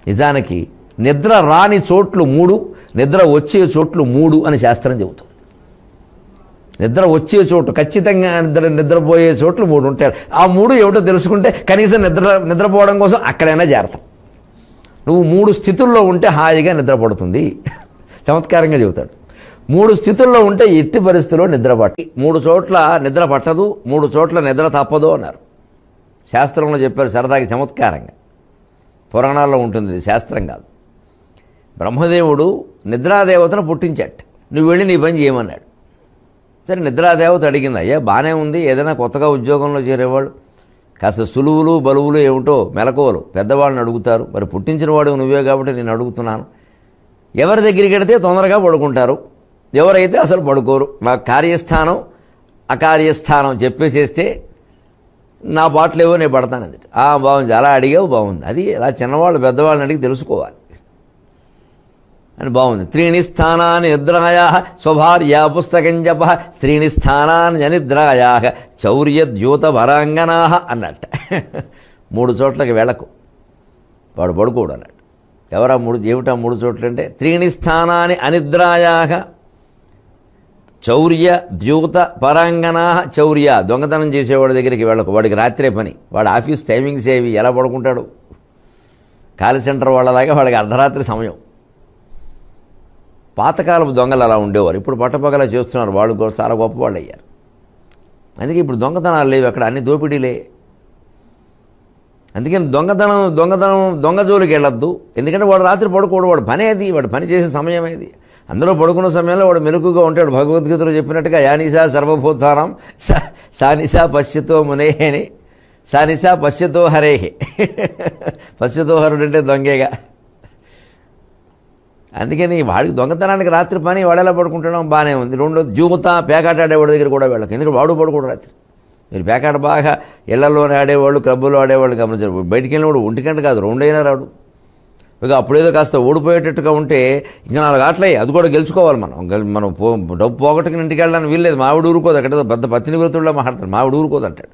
నిజానికి నిద్ర రాని చోట్లు మూడు నిద్ర వచ్చే చోట్లు మూడు అని శాస్త్రం చెబుతుంది నిద్ర వచ్చే చోటు ఖచ్చితంగా నిద్ర నిద్రపోయే చోట్లు మూడు ఉంటాయి ఆ మూడు ఏమిటో తెలుసుకుంటే కనీసం నిద్ర నిద్రపోవడం కోసం అక్కడైనా చేరతాం నువ్వు మూడు స్థితుల్లో ఉంటే హాయిగా నిద్ర పడుతుంది చమత్కారంగా చెబుతాడు మూడు స్థితుల్లో ఉంటే ఎట్టి పరిస్థితుల్లో నిద్ర పట్టి మూడు చోట్ల నిద్ర పట్టదు మూడు చోట్ల నిద్ర తప్పదు అన్నారు శాస్త్రంలో చెప్పారు సరదాకి చమత్కారంగా పురాణాల్లో ఉంటుంది ఇది శాస్త్రం కాదు బ్రహ్మదేవుడు నిద్రాదేవతను పుట్టించట నువ్వు వెళ్ళి నీ పని చేయమన్నాడు సరే నిద్రాదేవత అడిగింది అయ్యా బాగానే ఉంది ఏదైనా కొత్తగా ఉద్యోగంలో చేరేవాళ్ళు కాస్త సులువులు బలువులు ఏమిటో మెలకువలు పెద్దవాళ్ళని అడుగుతారు మరి పుట్టించిన వాడు నువ్వే కాబట్టి నేను అడుగుతున్నాను ఎవరి దగ్గరికి వెడితే తొందరగా పడుకుంటారు ఎవరైతే అసలు పడుకోరు నా కార్యస్థానం అకార్యస్థానం చెప్పేసేస్తే నా బాటలేవో నేను పడతాను అది ఆ బాగుంది అలా అడిగావు బాగుంది అది అలా చిన్నవాళ్ళు పెద్దవాళ్ళని అడిగి తెలుసుకోవాలి అని బాగుంది త్రీణి స్థానాన్ని నిద్రాయా స్వభార్య పుస్తకం జప త్రీణి స్థానాన్ని అనిద్రాయా చౌర్య ద్యూత వరాంగనా అన్నట్ట మూడు చోట్లకి వెళ్ళకు వాడు పడుకోడు అన్నాడు ఎవరా మూడు ఏమిటా మూడు చోట్ల అంటే త్రీణి స్థానాన్ని అనిద్రాయా చౌర్య ద్యూత పరాంగనా చౌర్య దొంగతనం చేసేవాడి దగ్గరికి వెళ్ళకు వాడికి రాత్రే పని వాడు ఆఫీస్ టైమింగ్స్ ఏవి ఎలా పడుకుంటాడు కాల్ సెంటర్ వాళ్ళలాగా వాడికి అర్ధరాత్రి సమయం పాతకాలపు దొంగలు అలా ఉండేవారు ఇప్పుడు పట్టపగలా చేస్తున్నారు వాళ్ళు కూడా చాలా గొప్పవాళ్ళు అయ్యారు అందుకే ఇప్పుడు దొంగతనాలు లేవు అక్కడ అన్ని దోపిడీలే అందుకని దొంగతనం దొంగతనం దొంగ జోలికి వెళ్ళొద్దు ఎందుకంటే వాడు రాత్రి పడుకోడు వాడు పని అది వాడు పని చేసే సమయం అది అందులో పడుకున్న సమయంలో వాడు మెలుకుగా ఉంటాడు భగవద్గీతలో చెప్పినట్టుగా యానిసా సర్వభూతానం సా సానిసా పశ్యతో మునేహేని సానిసా పశ్యతో హరేహే పశ్యతో హరుడు అంటే దొంగేగా అందుకని వాడికి దొంగతనానికి రాత్రి పని వాడేలా పడుకుంటడం బాగానే ఉంది రెండో జూత పేకాట ఆడేవాడి దగ్గర కూడా వెళ్ళకు ఎందుకంటే వాడు పడుకోడు రాత్రి మీరు పేకాట బాగా ఇళ్లలోనే ఆడేవాళ్ళు క్లబ్బులో ఆడేవాళ్ళు గమనించారు బయటికి వెళ్ళినవాడు ఒంటికంట కాదు రెండైనా రాడు ఇక అప్పుడేదో కాస్త ఓడిపోయేటట్టుగా ఉంటే ఇంకా నాలుగు ఆటలే అది కూడా గెలుచుకోవాలి మనం గెల్- మనం పో డబ్బు పోగొట్టుకుని ఇంటికి వెళ్ళడానికి వీల్లేదు మావిడ ఊరుకోదు అక్కడ ఏదో పెద్ద పత్తిని విరుతుల్లో మాట్లాడతాడు మావిడ ఊరుకోదు అంటాడు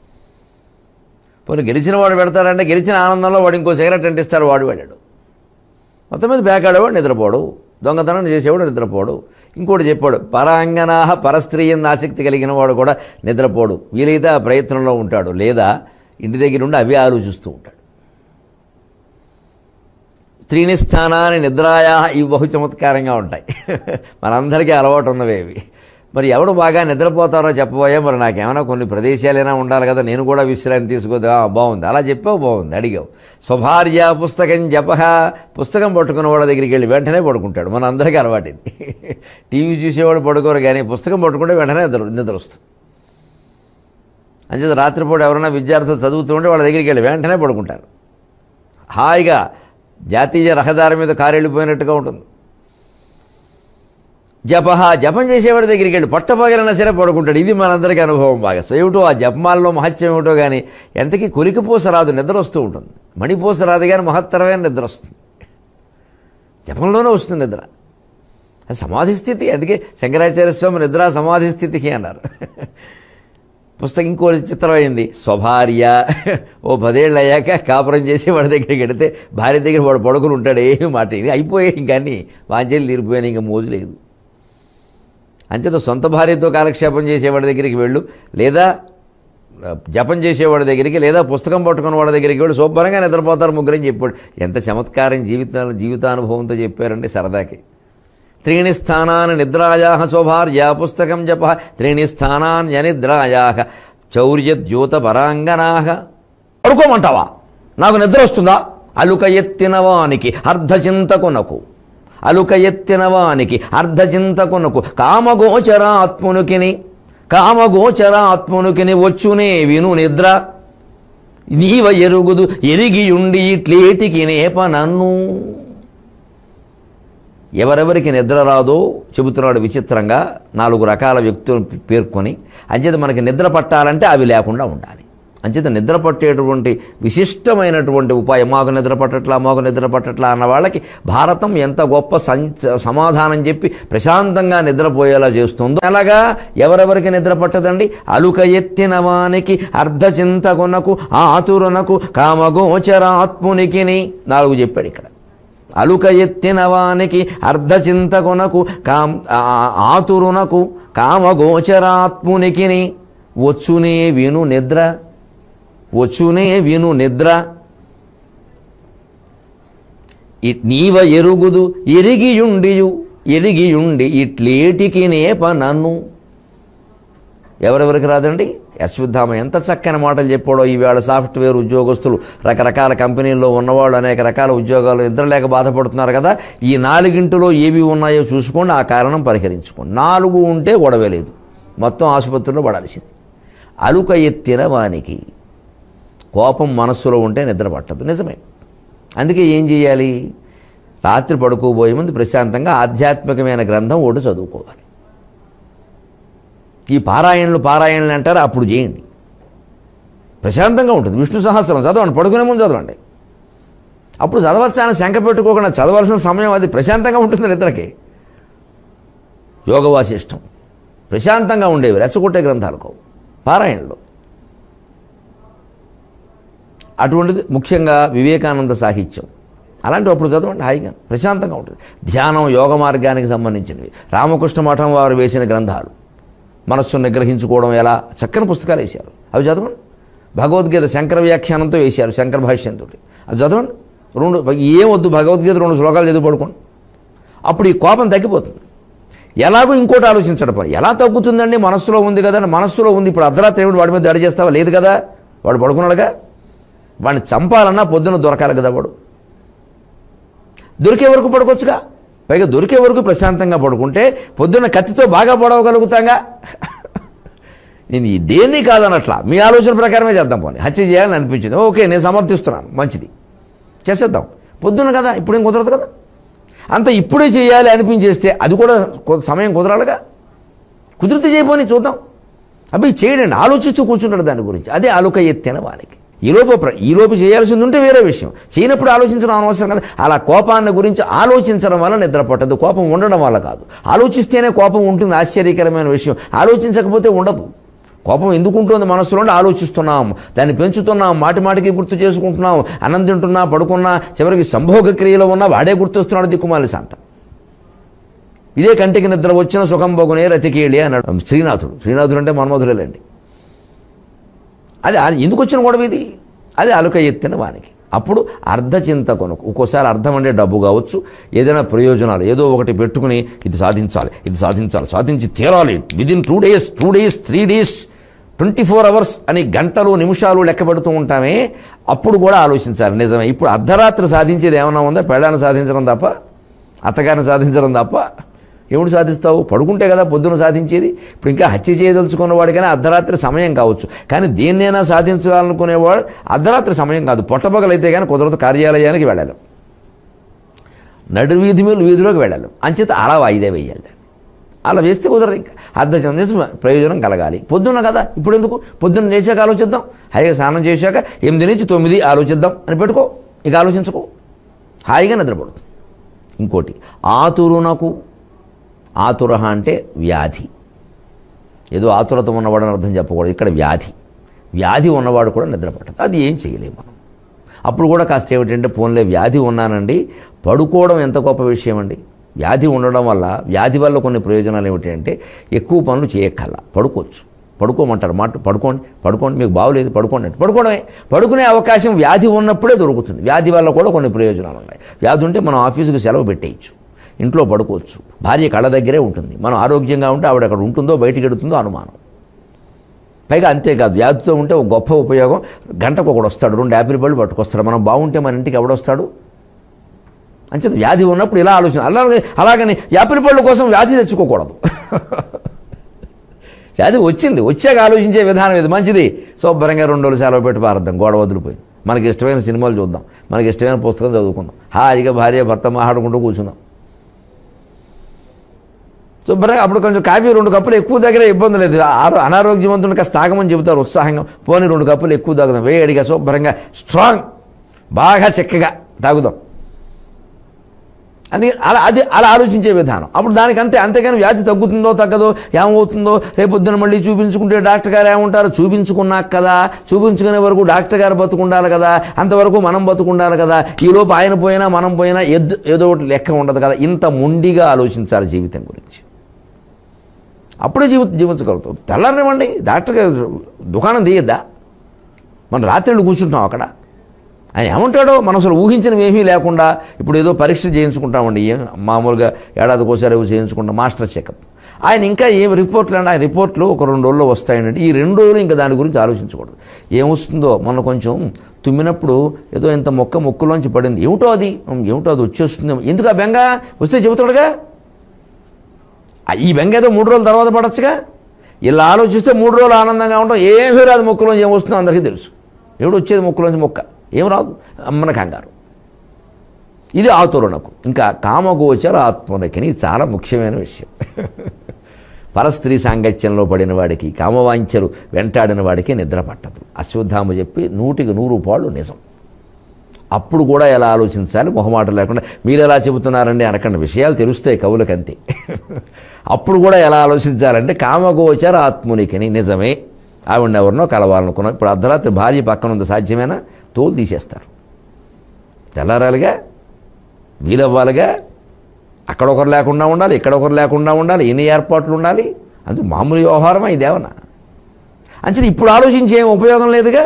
పోనీ గెలిచిన వాడు పెడతాడంటే గెలిచిన ఆనందంలో వాడు ఇంకో సిగరెట్ అంటిస్తాడు వాడు వెళ్ళాడు మొత్తం మీద పేకాడేవాడు నిద్రపోడు దొంగతనం చేసేవాడు నిద్రపోడు ఇంకోటి చెప్పాడు పరాంగనాహ పరస్త్రీ ఎందు ఆసక్తి కలిగిన వాడు కూడా నిద్రపోడు వీలైతే ఆ ప్రయత్నంలో ఉంటాడు లేదా ఇంటి దగ్గర ఉండి అవి ఆలోచిస్తూ ఉంటాడు త్రీని స్థానాన్ని నిద్రాయా ఇవి బహు చమత్కారంగా ఉంటాయి మనందరికీ అలవాటు ఉన్నవి ఇవి మరి ఎవడు బాగా నిద్రపోతారో చెప్పబోయే మరి నాకేమైనా కొన్ని ప్రదేశాలైనా ఉండాలి కదా నేను కూడా విశ్రాంతి తీసుకోదా బాగుంది అలా చెప్పావు బాగుంది అడిగావు స్వభార్య పుస్తకం జప పుస్తకం పట్టుకున్న వాళ్ళ దగ్గరికి వెళ్ళి వెంటనే పడుకుంటాడు మన అందరికీ అలవాటు ఇది టీవీ చూసేవాడు పడుకోరు కానీ పుస్తకం పట్టుకుంటే వెంటనే నిద్ర నిద్ర వస్తుంది అంచేత రాత్రిపూట ఎవరైనా విద్యార్థులు చదువుతూ ఉంటే వాళ్ళ దగ్గరికి వెళ్ళి వెంటనే పడుకుంటారు హాయిగా జాతీయ రహదారి మీద కారు వెళ్ళిపోయినట్టుగా ఉంటుంది జపహ జపం చేసేవాడి దగ్గరికి వెళ్ళి పట్టపగలన సరే పడుకుంటాడు ఇది మనందరికీ అనుభవం బాగా సో ఏమిటో ఆ జపమాల్లో మహత్యం ఏమిటో కానీ ఎంతకీ కొలికిపూస రాదు నిద్ర వస్తూ ఉంటుంది మణిపూస రాదు కానీ మహత్తరమైన నిద్ర వస్తుంది జపంలోనే వస్తుంది నిద్ర అది సమాధి స్థితి అందుకే శంకరాచార్య స్వామి నిద్ర సమాధి స్థితికి అన్నారు పుస్తకం ఇంకో చిత్రమైంది స్వభార్య ఓ పదేళ్ళు అయ్యాక కాపురం చేసి వాడి దగ్గరికి వెడితే భార్య దగ్గర వాడు పడుకుని ఉంటాడు ఏమి మాట ఇది అయిపోయాయి ఇంకన్నీ వాంఛలు తీరిపోయాయి ఇంకా మోజు లేదు అంచేత సొంత భార్యతో కాలక్షేపం చేసేవాడి దగ్గరికి వెళ్ళు లేదా ఆ, జపం చేసేవాడి దగ్గరికి లేదా పుస్తకం పట్టుకున్న వాడి దగ్గరికి వెళ్ళి శుభ్రంగా నిద్రపోతారు ముగ్గురని చెప్పాడు ఎంత చమత్కారం జీవిత జీవితానుభవంతో చెప్పారండి సరదాకి త్రీణి స్థానాన్ని నిద్రాయా స్వభార్య పుస్తకం జప త్రీణి స్థానాన్యనిద్రాయా చౌర్య ద్యూత పరాంగనా పడుకోమంటావా నాకు నిద్ర వస్తుందా అలుక ఎత్తినవానికి అర్ధచింతకునకు అలుక ఎత్తినవానికి అర్ధచింతకునకు కామగోచరాత్మునికిని కామగోచరాత్మునికిని వచ్చునే విను నిద్ర నీవ ఎరుగుదు ఎరిగియుండి ఇట్లేటికి నేప నన్ను ఎవరెవరికి నిద్ర రాదో చెబుతున్నాడు విచిత్రంగా నాలుగు రకాల వ్యక్తులను పేర్కొని అంచేత మనకి నిద్ర పట్టాలంటే అవి లేకుండా ఉండాలి అంచేత నిద్ర పట్టేటువంటి విశిష్టమైనటువంటి ఉపాయం మాకు నిద్ర పట్టట్లా మాకు నిద్ర పట్టట్లా అన్న వాళ్ళకి భారతం ఎంత గొప్ప సంచ సమాధానం చెప్పి ప్రశాంతంగా నిద్రపోయేలా చేస్తుందో అలాగా ఎవరెవరికి నిద్ర పట్టదండి అలుక ఎత్తిన వానికి అర్ధచింతకునకు ఆతురునకు కామగోచరాత్మునికిని నాలుగు చెప్పాడు ఇక్కడ అలుక ఎత్తిన వానికి అర్ధచింతకునకు కామ్ ఆ- ఆతురునకు కామగోచరాత్మునికిని వచ్చునే విను నిద్ర వచ్చునే విను నిద్ర ఇ- నీవ ఎరుగుదు ఎరిగియుండియు ఎరిగియుండి ఇట్లేటికి నేప నన్ను ఎవరెవరికి రాదండి యశ్వత్థామ ఎంత చక్కని మాటలు చెప్పాడో ఈవేళ సాఫ్ట్వేర్ ఉద్యోగస్తులు రకరకాల కంపెనీల్లో ఉన్నవాళ్ళు అనేక రకాల ఉద్యోగాలు నిద్ర లేక బాధపడుతున్నారు కదా ఈ నాలుగింటిలో ఏవి ఉన్నాయో చూసుకోండి ఆ కారణం పరిహరించుకోండి నాలుగు ఉంటే గొడవ లేదు మొత్తం ఆసుపత్రిలో పడాల్సింది అలుక ఎత్తిన వానికి కోపం మనస్సులో ఉంటే నిద్ర పట్టదు నిజమే అందుకే ఏం చేయాలి రాత్రి పడుకోబోయే ముందు ప్రశాంతంగా ఆధ్యాత్మికమైన గ్రంథం ఒకటి చదువుకోవాలి ఈ పారాయణలు పారాయణలు అంటారు అప్పుడు చేయండి ప్రశాంతంగా ఉంటుంది విష్ణు సహస్రం చదవండి పడుకునే ముందు చదవండి అప్పుడు చదవచ్చా అని శంక పెట్టుకోకుండా చదవాల్సిన సమయం అది ప్రశాంతంగా ఉంటుంది నిద్రకి యోగ వాసిష్టం ప్రశాంతంగా ఉండేవి రెచ్చగొట్టే గ్రంథాలకు పారాయణలు అటువంటిది ముఖ్యంగా వివేకానంద సాహిత్యం అలాంటి అప్పుడు చదవండి హాయిగా ప్రశాంతంగా ఉంటుంది ధ్యానం యోగ మార్గానికి సంబంధించినవి రామకృష్ణ మఠం వారు వేసిన గ్రంథాలు మనస్సును నిగ్రహించుకోవడం ఎలా చక్కని పుస్తకాలు వేశారు అవి చదవండి భగవద్గీత శంకర వ్యాఖ్యానంతో వేశారు శంకర భాష్యంతో అది చదవండి రెండు ఏం వద్దు భగవద్గీత రెండు శ్లోకాలు చదివి పడుకోండి అప్పుడు ఈ కోపం తగ్గిపోతుంది ఎలాగో ఇంకోటి ఆలోచించడం పని ఎలా తగ్గుతుందండి మనస్సులో ఉంది కదా మనస్సులో ఉంది ఇప్పుడు అర్ధరాత్రి ఏమిటి వాడి మీద దాడి చేస్తావా లేదు కదా వాడు పడుకున్నాడుగా వాడిని చంపాలన్నా పొద్దున దొరకాలి కదా వాడు దొరికే వరకు పడుకోవచ్చుగా పైగా దొరికే వరకు ప్రశాంతంగా పడుకుంటే పొద్దున్న కత్తితో బాగా పడవగలుగుతాంగా నేను ఈ దేన్ని కాదనట్లా మీ ఆలోచన ప్రకారమే చేద్దాం పోనీ హత్య చేయాలని అనిపించింది ఓకే నేను సమర్థిస్తున్నాను మంచిది చేసేద్దాం పొద్దున్న కదా ఇప్పుడేం కుదరదు కదా అంత ఇప్పుడే చేయాలి అనిపించేస్తే అది కూడా కొ- సమయం కుదరాలిగా కుదిరితే చేయపోని చూద్దాం అబ్బాయి చేయడండి ఆలోచిస్తూ కూర్చుంటాడు దాని గురించి అదే ఆలోక ఎత్తైన వానికి ఈలోపు ప్ర ఈలోపు చేయాల్సింది ఉంటే వేరే విషయం చేయనప్పుడు ఆలోచించడం అనవసరం కదా అలా కోపాన్ని గురించి ఆలోచించడం వల్ల నిద్ర పట్టదు కోపం ఉండడం వల్ల కాదు ఆలోచిస్తేనే కోపం ఉంటుంది ఆశ్చర్యకరమైన విషయం ఆలోచించకపోతే ఉండదు కోపం ఎందుకు ఉంటుంది మనసులో అంటే ఆలోచిస్తున్నాం దాన్ని పెంచుతున్నాం మాటి మాటికి గుర్తు చేసుకుంటున్నాం అన్నం తింటున్నా పడుకున్నా చివరికి సంభోగ క్రియలో ఉన్నా వాడే గుర్తొస్తున్నాడు దిక్కుమాలి శాంత ఇదే కంటికి నిద్ర వచ్చిన సుఖం బొగునే రతికేళి అన్నాడు శ్రీనాథుడు శ్రీనాథుడు అంటే మన్మధులేండి అది అది ఎందుకు వచ్చిన గొడవ ఇది అది అలుక ఎత్తిన వానికి అప్పుడు అర్ధచింత కొనుకు ఒక్కోసారి అర్థం అంటే డబ్బు కావచ్చు ఏదైనా ప్రయోజనాలు ఏదో ఒకటి పెట్టుకుని ఇది సాధించాలి ఇది సాధించాలి సాధించి తీరాలి within two days two days three days twenty four hours అని గంటలు నిమిషాలు లెక్క పెడుతూ ఉంటామే అప్పుడు కూడా ఆలోచించాలి నిజమే ఇప్పుడు అర్ధరాత్రి సాధించేది ఏమైనా ఉందా పెళ్ళాన్ని సాధించడం తప్ప అత్తగారిని సాధించడం తప్ప ఏమిటి సాధిస్తావు పడుకుంటే కదా పొద్దున సాధించేది ఇప్పుడు ఇంకా హత్య చేయదలుచుకున్న వాడికైనా అర్ధరాత్రి సమయం కావచ్చు కానీ దేన్నైనా సాధించాలనుకునేవాడు అర్ధరాత్రి సమయం కాదు పొట్టపగలైతే కానీ కుదరదు కార్యాలయానికి వెళ్ళాలి నడు వీధి మీద వీధిలోకి వెళ్ళాలి అంచేత అలా వాయిదా వేయాలి దాన్ని అలా వేస్తే కుదరదు ఇంకా అర్ధ నిజం ప్రయోజనం కలగాలి పొద్దున్న కదా ఇప్పుడు ఎందుకు పొద్దున్న లేచాక ఆలోచిద్దాం హాయిగా స్నానం చేశాక ఎనిమిది నుంచి తొమ్మిది ఆలోచిద్దాం అని పెట్టుకో ఇక ఆలోచించుకో హాయిగా నిద్రపడుతుంది ఇంకోటి ఆతురునకు ఆతుర అంటే వ్యాధి ఏదో ఆతురత ఉన్నవాడని అర్థం చెప్పకూడదు ఇక్కడ వ్యాధి వ్యాధి ఉన్నవాడు కూడా నిద్రపట్టదు అది ఏం చేయలేము మనం అప్పుడు కూడా కాస్త ఏమిటంటే ఫోన్లే వ్యాధి ఉన్నానండి పడుకోవడం ఎంత గొప్ప విషయం అండి వ్యాధి ఉండడం వల్ల వ్యాధి వల్ల కొన్ని ప్రయోజనాలు ఏమిటంటే ఎక్కువ పనులు చేయక్కల పడుకోవచ్చు పడుకోమంటారు మాట పడుకోండి పడుకోండి మీకు బాగోలేదు పడుకోండి అంటే పడుకోవడమే పడుకునే అవకాశం వ్యాధి ఉన్నప్పుడే దొరుకుతుంది వ్యాధి వల్ల కూడా కొన్ని ప్రయోజనాలు ఉన్నాయి వ్యాధి ఉంటే మనం ఆఫీసుకు సెలవు పెట్టేయచ్చు ఇంట్లో పడుకోవచ్చు భార్య కళ్ళ దగ్గరే ఉంటుంది మనం ఆరోగ్యంగా ఉంటే ఆవిడ అక్కడ ఉంటుందో బయటికి ఎడుతుందో అనుమానం పైగా అంతేకాదు వ్యాధితో ఉంటే ఒక గొప్ప ఉపయోగం గంటకు ఒకడు వస్తాడు రెండు యాపిల్ పళ్ళు పట్టుకొస్తాడు మనం బాగుంటే మన ఇంటికి ఎవడొస్తాడు అంచేత వ్యాధి ఉన్నప్పుడు ఇలా ఆలోచన అలాగే అలాగని యాపిల్ పళ్ళు కోసం వ్యాధి తెచ్చుకోకూడదు వ్యాధి వచ్చింది వచ్చాక ఆలోచించే విధానం ఇది మంచిది శుభ్రంగా రెండు రోజులు సెలవు పెట్టి పారద్దాం గోడ వదిలిపోయింది మనకి ఇష్టమైన సినిమాలు చూద్దాం మనకి ఇష్టమైన పుస్తకం చదువుకుందాం హాయిగా భార్య భర్త మాట్లాడుకుంటూ కూర్చుందాం శుభ్రంగా అప్పుడు కొంచెం కాఫీ రెండు కప్పులు ఎక్కువ దగ్గర ఇబ్బంది లేదు ఆరో అనారోగ్యవంతుని కాస్త తాగమని చెబుతారు ఉత్సాహంగా పోనీ రెండు కప్పులు ఎక్కువ తాగుదాం వేడిగా శుభ్రంగా స్ట్రాంగ్ బాగా చక్కగా తాగుదాం అందుకే అలా అది అలా ఆలోచించే విధానం అప్పుడు దానికి అంతే అంతేగాని వ్యాధి తగ్గుతుందో తగ్గదో ఏమవుతుందో రేపొద్దున మళ్ళీ చూపించుకుంటే డాక్టర్ గారు ఏమంటారు చూపించుకున్నాక కదా చూపించుకునే వరకు డాక్టర్ గారు బతుకుండాలి కదా అంతవరకు మనం బతుకుండాలి కదా ఈలోపు ఆయన పోయినా మనం పోయినా ఎద్దు ఏదో ఒకటి లెక్క ఉండదు కదా ఇంత మొండిగా ఆలోచించాలి జీవితం గురించి అప్పుడే జీవి జీవించగలుగుతాం తెల్లారనివ్వండి డాక్టర్ గారు దుకాణం తీయద్దా మనం రాత్రిళ్ళు కూర్చుంటాం అక్కడ ఆయన ఏమంటాడో మనం అసలు ఊహించినవి ఏమీ లేకుండా ఇప్పుడు ఏదో పరీక్ష చేయించుకుంటామండి ఏం మామూలుగా ఏడాదికోసారి ఏవో చేయించుకుంటాం మాస్టర్ చెకప్ ఆయన ఇంకా ఏం రిపోర్ట్లు అండి ఆయన రిపోర్ట్లు ఒక రెండు రోజుల్లో వస్తాయండి ఈ రెండు రోజులు ఇంకా దాని గురించి ఆలోచించకూడదు ఏమొస్తుందో మొన్న కొంచెం తుమ్మినప్పుడు ఏదో ఇంత మొక్క మొక్కలోంచి పడింది ఏమిటో అది ఏమిటో అది వచ్చేస్తుంది ఎందుకు ఆ బెంగ వస్తే చెబుతాడుగా ఆ ఈ బెంగ ఏదో మూడు రోజుల తర్వాత పడచ్చుగా ఇలా ఆలోచిస్తే మూడు రోజులు ఆనందంగా ఉంటాం ఏమీ రాదు మొక్కలోంచి ఏం వస్తుందో అందరికీ తెలుసు ఎవడు వచ్చేది మొక్కలోంచి మొక్క ఏం రాదు అమ్మన కంగారు ఇది ఆతురణకు ఇంకా కామగోచర ఆత్మనకిని ఇది చాలా ముఖ్యమైన విషయం పరస్త్రీ సాంగత్యంలో పడిన వాడికి కామవాంఛలు వెంటాడిన వాడికి నిద్ర పట్టదు అశ్వత్థామ చెప్పి నూటికి నూరు పాళ్ళు నిజం అప్పుడు కూడా ఎలా ఆలోచించాలి మొహమాట లేకుండా మీరు ఎలా చెబుతున్నారండి అనకండి విషయాలు తెలుస్తాయి కవులకు అంతే అప్పుడు కూడా ఎలా ఆలోచించాలంటే కామగోచర ఆత్మునికిని నిజమే ఆవిడ ఎవరినో కలవాలనుకున్నాం ఇప్పుడు అర్ధరాత్రి భార్య పక్కన ఉంది సాధ్యమేనా తోలు తీసేస్తారు తెల్లారాలిగా వీలవ్వాలిగా అక్కడ ఒకరు లేకుండా ఉండాలి ఇక్కడ ఒకరు లేకుండా ఉండాలి ఎన్ని ఏర్పాట్లు ఉండాలి అందుకు మామూలు వ్యవహారమా ఇదేమన్నా అంచనా ఇప్పుడు ఆలోచించి ఏం ఉపయోగం లేదుగా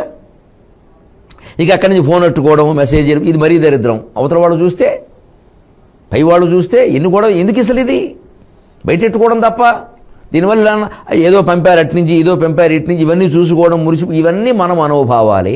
ఇక అక్కడి నుంచి ఫోన్ పెట్టుకోవడం మెసేజ్ చేయడం, ఇది మరీ దరిద్రం అవతల వాళ్ళు చూస్తే పై వాళ్ళు చూస్తే ఎన్ని కూడా ఎందుకు ఇసలు ఇది బయట పెట్టుకోవడం తప్ప దీనివల్ల ఏదో పంపారు అటు నుంచి ఏదో పంపారు ఇటు నుంచి ఇవన్నీ చూసుకోవడం మురిసి ఇవన్నీ మనం అనుభవాలే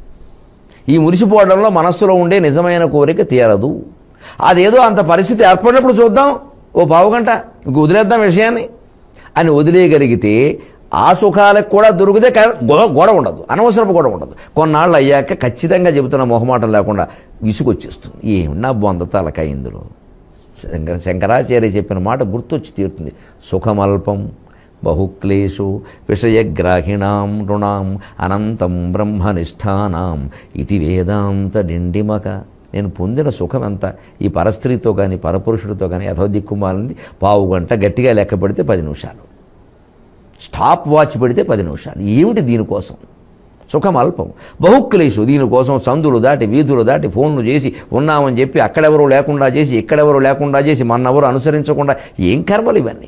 ఈ మురిసిపోవడంలో మనస్సులో ఉండే నిజమైన కోరిక తీరదు అదేదో అంత పరిస్థితి ఏర్పడినప్పుడు చూద్దాం ఓ పావుగంట ఇంక వదిలేద్దాం విషయాన్ని అని వదిలేయగలిగితే ఆ సుఖాలకు కూడా దొరికితే క- గొ- గొడవ ఉండదు అనవసరపు గొడవ ఉండదు కొన్నాళ్ళు అయ్యాక ఖచ్చితంగా చెబుతున్న మొహమాటం లేకుండా విసుగొచ్చేస్తుంది ఏమన్నా బొంద తలక ఇందులో శంకర శంకరాచార్య చెప్పిన మాట గుర్తొచ్చి తీరుతుంది సుఖమల్పం బహుక్లేశు విషయగ్రాహిణాం రుణాం అనంతం బ్రహ్మనిష్టానాం ఇది వేదాంత డిండిమక నేను పొందిన సుఖం ఎంత ఈ పరస్త్రీతో కానీ పరపురుషుడితో కానీ యథో దిక్కుమాలింది పావు గంట గట్టిగా లెక్క పెడితే పది నిమిషాలు స్టాప్ వాచ్ పెడితే పది నిమిషాలు ఏమిటి దీనికోసం సుఖం అల్పం బహుక్లేశు దీనికోసం సందులు దాటి వీధులు దాటి ఫోన్లు చేసి ఉన్నామని చెప్పి అక్కడెవరూ లేకుండా చేసి ఇక్కడెవరూ లేకుండా చేసి మన్నెవరు అనుసరించకుండా ఏం కర్మలు ఇవన్నీ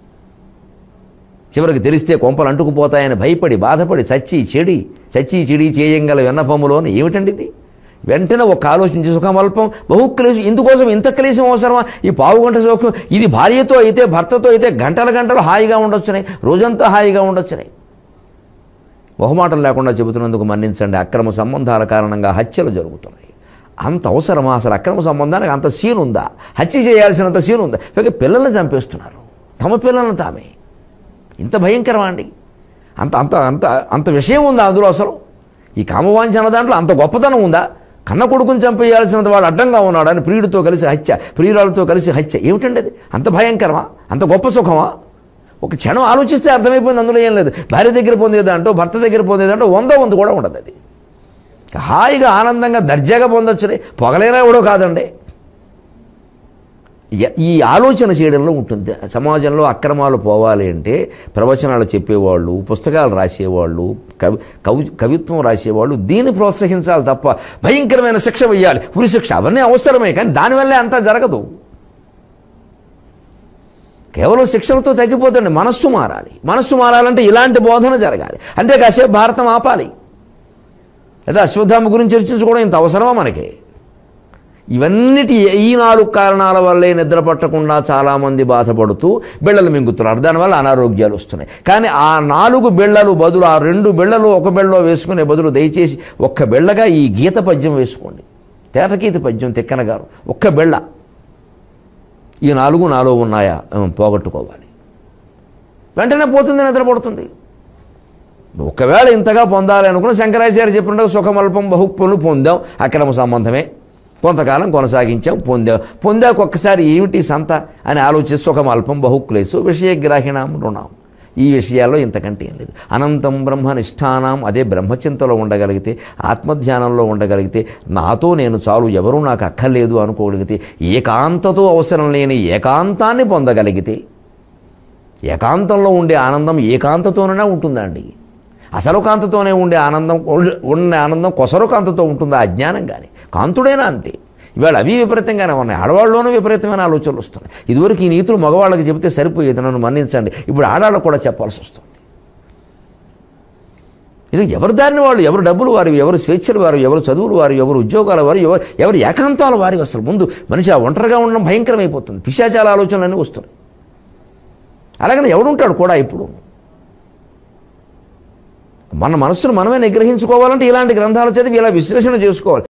చివరికి తెలిస్తే కొంపలు అంటుకుపోతాయని భయపడి బాధపడి చచ్చి చెడి చచ్చి చెడి చేయంగల వెన్నపములోని ఏమిటండి ఇది వెంటనే ఒక ఆలోచించి సుఖమల్పం బహుక్లేశం ఇందుకోసం ఇంత క్లేశం అవసరమా ఈ పావు గంట సుఖం ఇది భార్యతో అయితే భర్తతో అయితే గంటల గంటలు హాయిగా ఉండొచ్చునాయి రోజంతా హాయిగా ఉండొచ్చునాయి మొహమాటం లేకుండా చెబుతున్నందుకు మన్నించండి అక్రమ సంబంధాల కారణంగా హత్యలు జరుగుతున్నాయి అంత అవసరమా అసలు అక్రమ సంబంధానికి అంత సీన్ ఉందా హత్య చేయాల్సినంత సీన్ ఉందా పైగా పిల్లల్ని చంపేస్తున్నారు తమ పిల్లలను తామే ఇంత భయంకరమా అండి అంత అంత అంత అంత విషయం ఉందా అందులో అసలు ఈ కామవాంఛ అన్న దాంట్లో అంత గొప్పతనం ఉందా కన్న కొడుకుని చంపేయాల్సినంత వాడు అడ్డంగా ఉన్నాడు అని ప్రియుడితో కలిసి హత్య ప్రియురాలతో కలిసి హత్య ఏమిటండి అది అంత భయంకరమా అంత గొప్ప సుఖమా ఒక క్షణం ఆలోచిస్తే అర్థమైపోయింది అందులో ఏం లేదు భార్య దగ్గర పొందేదంటో భర్త దగ్గర పొందేదంటో వంద వంద కూడా ఉండదు అది హాయిగా ఆనందంగా దర్జాగా పొందొచ్చులే పొగలేనా ఎవడో కాదండి య- ఈ ఆలోచన చేయడంలో ఉంటుంది సమాజంలో అక్రమాలు పోవాలి అంటే ప్రవచనాలు చెప్పేవాళ్ళు పుస్తకాలు రాసేవాళ్ళు కవి కవి కవిత్వం రాసేవాళ్ళు దీన్ని ప్రోత్సహించాలి తప్ప భయంకరమైన శిక్ష వెయ్యాలి ఉరి శిక్ష అవన్నీ అవసరమే కానీ దానివల్లే అంతా జరగదు కేవలం శిక్షలతో తగ్గిపోతుంది మనస్సు మారాలి మనస్సు మారాలంటే ఇలాంటి బోధన జరగాలి అంటే కాసేపు భారతం ఆపాలి లేదా అశ్వత్థామ గురించి చర్చించుకోవడం ఇంత అవసరమా మనకి ఇవన్నిటి ఈ నాలుగు కారణాల వల్లే నిద్ర పట్టకుండా చాలామంది బాధపడుతూ బిళ్ళలు మింగుతున్నారు దానివల్ల అనారోగ్యాలు వస్తున్నాయి కానీ ఆ నాలుగు బిళ్ళలు బదులు ఆ రెండు బిళ్ళలు ఒక బిళ్ళలో వేసుకునే బదులు దయచేసి ఒక్క బిళ్ళగా ఈ గీత పద్యం వేసుకోండి తేటగీత పద్యం తిక్కన గారు ఒక్క బిళ్ళ ఈ నాలుగు నాలో ఉన్నాయా ఉం, పోగొట్టుకోవాలి వెంటనే పోతుంది నిద్రపడుతుంది ఒకవేళ ఇంతగా పొందాలి అనుకున్న శంకరాచార్య చెప్పినట్టు సుఖమల్పం బహుక్పులు పొందాం అక్రమ సంబంధమే కొంతకాలం కొనసాగించాం పొందా పొందాక ఒక్కసారి ఏమిటి సంత అని ఆలోచిస్తే సుఖమల్పం బహుక్లేసు విషయగ్రాహిణాం రుణాం ఈ విషయాల్లో ఇంతకంటే ఏం లేదు అనంతం బ్రహ్మ నిష్ఠానం అదే బ్రహ్మచింతలో ఉండగలిగితే ఆత్మధ్యానంలో ఉండగలిగితే నాతో నేను చాలు ఎవరూ నాకు అక్కర్లేదు అనుకోగలిగితే ఏకాంతతో అవసరం లేని ఏకాంతాన్ని పొందగలిగితే ఏకాంతంలో ఉండే ఆనందం ఏకాంతతోనే ఉంటుందండి అసలు కాంతతోనే ఉండే ఆనందం ఉండే ఆనందం కొసరు కాంతతో ఉంటుందా అజ్ఞానం కానీ కాంతుడైనా అంతే ఇవాళ అవి విపరీతంగానే ఉన్నాయి ఆడవాళ్ళలోనూ విపరీతమైన ఆలోచనలు వస్తున్నాయి ఇదివరకు ఈ నీతులు మగవాళ్ళకి చెబితే సరిపోయేది నన్ను మన్నించండి ఇప్పుడు ఆడవాళ్ళకు కూడా చెప్పాల్సి వస్తుంది ఇది ఎవరి దారిని వాళ్ళు ఎవరు డబ్బులు వారు ఎవరు స్వేచ్ఛలు వారు ఎవరు చదువులు వారు ఎవరు ఉద్యోగాల వారు ఎవరు ఎవరు ఏకాంతాల వారి అసలు ముందు మనిషి ఆ ఒంటరిగా ఉండడం భయంకరమైపోతుంది పిశాచాల ఆలోచనలన్నీ వస్తున్నాయి అలాగని ఎవడుంటాడు కూడా ఇప్పుడు మన మనస్సును మనమే నిగ్రహించుకోవాలంటే ఇలాంటి గ్రంథాలు చదివి ఇలా విశ్లేషణ చేసుకోవాలి